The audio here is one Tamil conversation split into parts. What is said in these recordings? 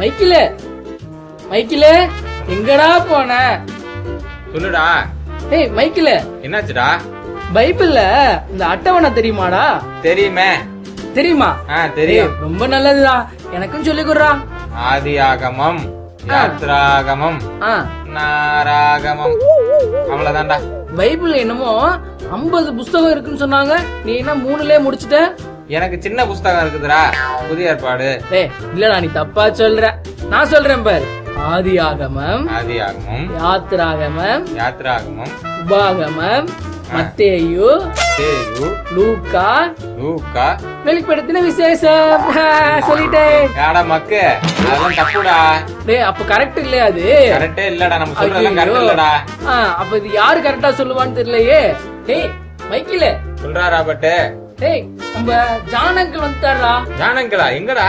மைக்கில மைக்கில எங்கடா போன சொல்லுடா ஏய் மைக்கில என்னாச்சுடா பைபிள்ல இந்த அட்டவணை தெரியுமாடா தெரியுமே தெரியுமா ஆ தெரியும் ஏய், ரொம்ப நல்லதுடா எனக்கும் சொல்லி கொடுறா ஆதி ஆகமம் யாத்ராகமம் ஆ நாராகமம் அவ்வளவுதான்டா பைபிள் என்னமோ ஐம்பது புஸ்தகம் இருக்குன்னு சொன்னாங்க நீ என்ன மூணுலயே முடிச்சிட்ட எனக்கு சின்ன புஸ்தகம் இருக்குதுடா புதிய ஏற்பாடு ஏய் இல்லடா நீ தப்பா சொல்ற நான் சொல்றேன் பாரு ஆதி ஆகமம் ஆதி ஆகமம் யாத்திராகமம் யாத்ராகமம் உபாகமம் மத்தேயு தேயு லூக்கா லூக்கா வெளிப்படுத்தின விசேஷம் சொல்லிட்டேன் யாடா மக்கு அதெல்லாம் தப்புடா டேய் அப்ப கரெக்ட் இல்லையா அது கரெக்டே இல்லடா நம்ம சொல்றதெல்லாம் கரெக்ட் ஐயையோ. இல்லடா ஆ, அப்ப இது யாரு கரெக்டா சொல்லுவான்னு தெரியலையே டேய் மைக்கில சொல்றா ராபர்ட் டேய் நம்ம ஜான் அங்கிள் வந்துட்டாரா ஜானங்களா எங்கடா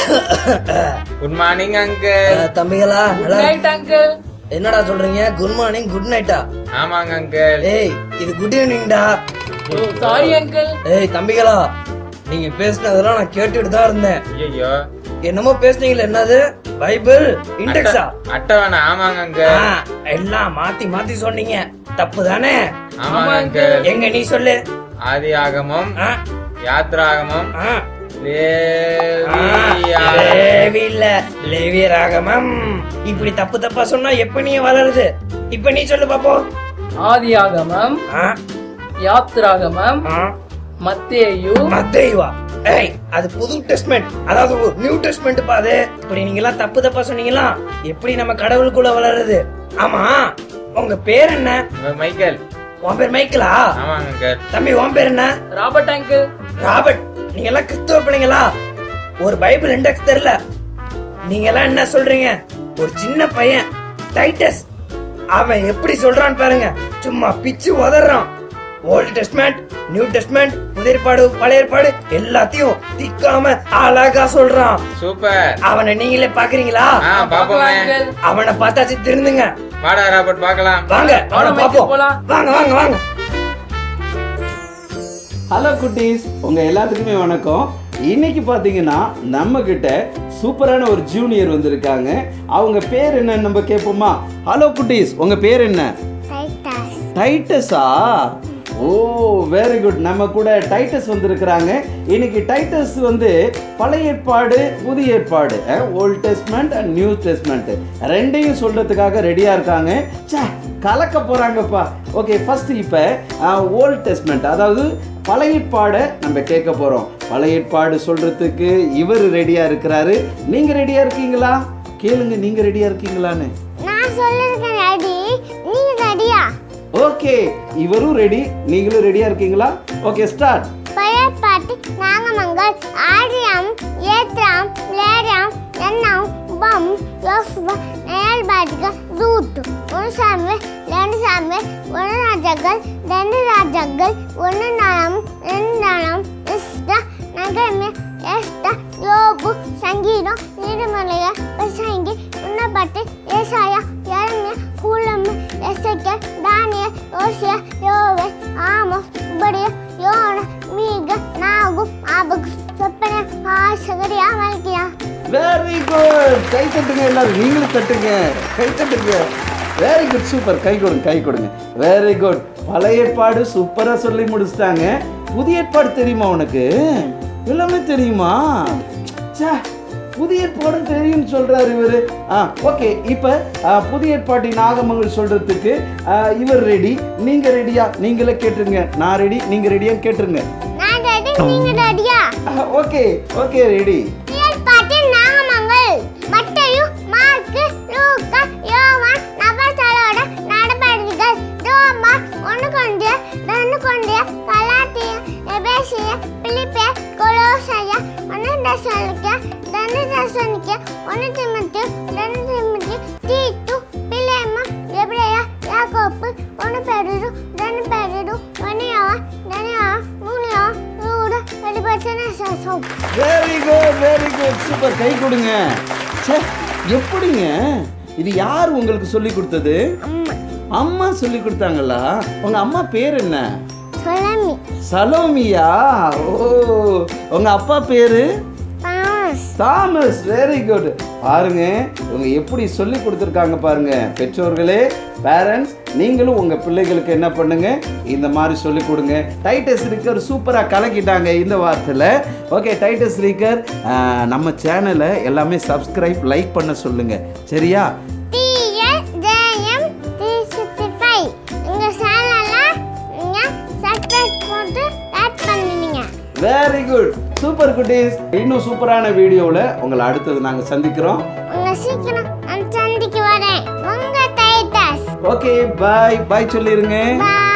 குட் மார்னிங் அங்கிள் அஹ், தம்பிகளா குட் நல்லா நைட் அங்கிள் என்னடா சொல்றீங்க குட் மார்னிங் குட் நைட்டா ஆமாங்க அங்கிள் ஏய் இது குட் ஈவினிங்டா ஓ சாரி அங்கிள் ஏய் தம்பிகளா நீங்க பேசுனதெல்லாம் நான் கேட்டுட்டு தான் இருந்தேன் ஐயோ என்னமோ பேசுனீங்களே என்னது பைபிள் இண்டெக்ஸா அட்டவணை ஆமாங்க அங்கிள் எல்லாம் மாத்தி மாத்தி சொன்னீங்க தப்பு தானே ஆமாங்க அங்கிள் எங்க நீ சொல்லு ஆதி ஆகமம் ஆ, யாத்ராகமம் ஆ. ஆ, லேவியா லேவி இல்ல லேவி ராகமம் இப்படி தப்பு தப்பா சொன்னா எப்ப நீ வளருது இப்ப நீ சொல்லு பாப்போம் ஆதி ஆகமம் ஆ, யாத்திராகமம் ஆ. மத்தேயு மத்தேயுவா ஏய் அது புது டெஸ்ட்மெண்ட் அதாவது ஒரு நியூ டெஸ்ட்மெண்ட் பாது இப்படி நீங்க எல்லாம் தப்பு தப்பா சொன்னீங்களா எப்படி நம்ம கடவுளுக்குள்ள வளருது ஆமா உங்க பேர் என்ன மைக்கேல் உன் பேர் மைக்கேலா ஆமாங்க அங்கிள் தம்பி உன் பேர் என்ன ராபர்ட் அங்கிள் ராபர்ட் நீங்க எல்லாம் கிறிஸ்துவ பிள்ளைங்களா ஒரு பைபிள் இண்டெக்ஸ் தெரியல நீங்க எல்லாம் என்ன சொல்றீங்க ஒரு சின்ன பையன் டைட்டஸ் அவன் எப்படி சொல்றான்னு பாருங்க சும்மா பிச்சு உதறான் ஓல்டு டெஸ்ட்மெண்ட் நியூ டெஸ்ட்மெண்ட் புதிய ஏற்பாடு பழைய ஏற்பாடு எல்லாத்தையும் திக்காம அழகா சொல்றான் சூப்பர் அவனை நீங்களே பாக்குறீங்களா ஆ பாப்போமே அங்கிள் அவனை பார்த்தாச்சு திருந்துங்க வாடா ராபர்ட் பார்க்கலாம் வாங்க அவனை வாங்க, பாப்போம் போலாம். வாங்க வாங்க வாங்க ஹலோ குட்டீஸ் உங்க எல்லாத்துக்குமே வணக்கம் இன்னைக்கு பார்த்தீங்கன்னா நம்ம கிட்ட சூப்பரான ஒரு ஜூனியர் வந்திருக்காங்க அவங்க பேர் என்னன்னு நம்ம கேட்போமா ஹலோ குட்டீஸ் உங்க பேர் என்ன டைட்டஸா ஓ வெரி குட் நம்ம கூட டைட்டஸ் வந்திருக்கிறாங்க இன்னைக்கு டைட்டஸ் வந்து பழைய ஏற்பாடு புதிய ஏற்பாடு old testament and new testament ரெண்டையும் சொல்றதுக்காக ரெடியா இருக்காங்க ச்சே கலக்க போறாங்கப்பா ஓகே ஃபர்ஸ்ட் இப்போ ஓல்ட் டெஸ்ட்மெண்ட் அதாவது பழைய ஏற்பாடை நம்ம கேட்க போறோம் பழைய ஏற்பாடு சொல்றதுக்கு இவர் ரெடியா இருக்கிறாரு நீங்க ரெடியா இருக்கீங்களா கேளுங்க நீங்க ரெடியா இருக்கீங்களான்னு நான் சொல்லிருக்கேன் ரெடி நீங்க ரெடியா ஓகே இவரும் ரெடி நீங்களும் ரெடியா இருக்கீங்களா ஓகே ஸ்டார்ட் பழைய பாட்டு நாகமங்கள் ஆரியம் ஏத்ராம் லேராம் எண்ணம் பம் யோசுவா நயல் பாட்டிக தூத்து ஒரு சாமி ரெண்டு சாமி ஒரு ராஜாக்கள் ரெண்டு ராஜாக்கள் ஒன்று நாளம் ரெண்டு நாளம் இஷ்ட நகரமே எஸ்ட யோபு சங்கீதம் நீர்மலைய விசாங்கி உன்னப்பட்டு ஏசாயா எரமியா கூலம்மு எசைக்க தானிய யோசிய யோவே ஆமோஸ் உபடிய யோன மீக நாகு ஆபகு சொப்பன ஆசகரியா மல்கியா வெரி குட் கை தட்டுங்க எல்லாரும் நீங்களும் தட்டுங்க கை தட்டுங்க வெரி குட் சூப்பர் கை கொடுங்க கை கொடுங்க வெரி குட் பழைய ஏற்பாடு சூப்பரா சொல்லி முடிச்சிட்டாங்க புதிய ஏற்பாடு தெரியுமா உனக்கு எல்லாமே தெரியுமா ச்சே புதிய ஏற்பாடும் தெரியும்னு சொல்றாரு இவரு ஆ ஓகே இப்போ புதிய ஏற்பாட்டின் ஆகமங்கள் சொல்றதுக்கு ஆ, இவர் ரெடி நீங்க ரெடியா நீங்களே கேட்டுருங்க நான் ரெடி நீங்க ரெடியா கேட்டுருங்க நான் ரெடி நீங்க ரெடியா ஓகே ஓகே ரெடி புயல் பாட்டில் நாகமங்கள் மத்தையு மார்க்கு லூக்கா யோவான் நபர்களோட நடபடிகள் ரோமா ஒன்று கொண்டிய ரெண்டு கொண்டிய கலாத்திய எபேசிய பிலிப்பே கொலோசையா ஒன்று தசனிக்க ரெண்டு தசனிக்க ஒன்று திமுத்தி ரெண்டு திமுத்தி தீட்டு பிலேமா எபிரேயா யாக்கோப்பு ஒன்று பெருடு ரெண்டு பெருடு ஒன்னியா தனியா மூணியா நூறு வெளிப்பட்டன சசம் very good very good super கை கொடுங்க ச்சே எப்படிங்க இது யார் உங்களுக்கு சொல்லி கொடுத்தது அம்மா சொல்லி கொடுத்தாங்களா உங்க அம்மா பேர் என்ன சுழமி சலோமியா ஓ உங்க அப்பா பேரு தாமஸ் தாமஸ் வெரி குட் பாருங்க இவங்க எப்படி சொல்லி கொடுத்துருக்காங்க பாருங்க பெற்றோர்களே பேரண்ட்ஸ் நீங்களும் உங்க பிள்ளைகளுக்கு என்ன பண்ணுங்க இந்த மாதிரி சொல்லி கொடுங்க டைட்டஸ் ரீக்கர் சூப்பராக கலக்கிட்டாங்க இந்த வாரத்தில் ஓகே டைட்டஸ் ரீக்கர் நம்ம சேனலை எல்லாமே சப்ஸ்கிரைப் லைக் பண்ண சொல்லுங்க சரியா DL JM three sixty five எங்கள் சேனலில் நீங்கள் சப்ஸ்கிரைப் போட்டு ஆட் பண்ணுவீங்க வெரி குட் சூப்பர் குட்டீஸ் இன்னும் சூப்பரான வீடியோவில் உங்களை அடுத்தது நாங்கள் சந்திக்கிறோம் உங்களை சீக்கிரம் நான் சந்திக்கு வரேன் உங்கள் டைட்டஸ் ஓகே பாய் பாய் சொல்லிருங்க பாய்